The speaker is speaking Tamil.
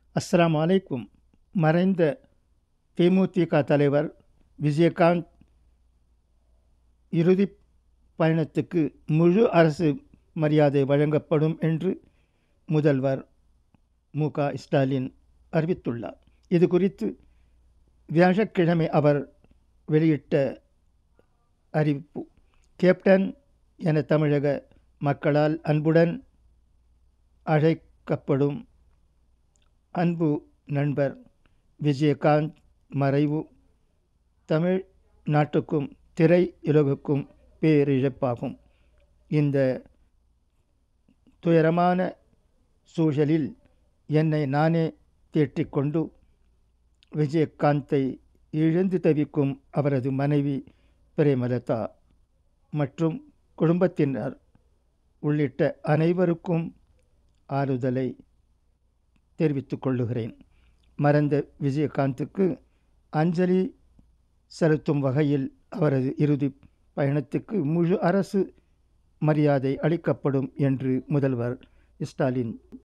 அஸ்ஸலாமு அலைக்கும் மறைந்த தேமுதிக தலைவர் விஜயகாந்த் இறுதிப் பயணத்துக்கு முழு அரசு மரியாதை வழங்கப்படும் என்று முதல்வர் மு க ஸ்டாலின் அறிவித்துள்ளார் இது குறித்து வியாழக்கிழமை அவர் வெளியிட்ட அறிவிப்பு கேப்டன் என தமிழக மக்களால் அன்புடன் அழைக்கப்படும் அன்பு நண்பர் விஜயகாந்த் மறைவு தமிழ் நாட்டுக்கும் திரையுலகுக்கும் பேரிழப்பாகும் இந்த துயரமான சூழலில் என்னை நானே தேற்றிக்கொண்டு விஜயகாந்தை இழந்து தவிக்கும் அவரது மனைவி பிரேமலதா மற்றும் குடும்பத்தினர் உள்ளிட்ட அனைவருக்கும் ஆறுதலை தெரிவித்துக் கொள்ளுகிறேன் மறைந்த விஜயகாந்துக்கு அஞ்சலி செலுத்தும் வகையில் அவரது இறுதி பயணத்துக்கு முழு அரசு மரியாதை அளிக்கப்படும் என்று முதல்வர் ஸ்டாலின்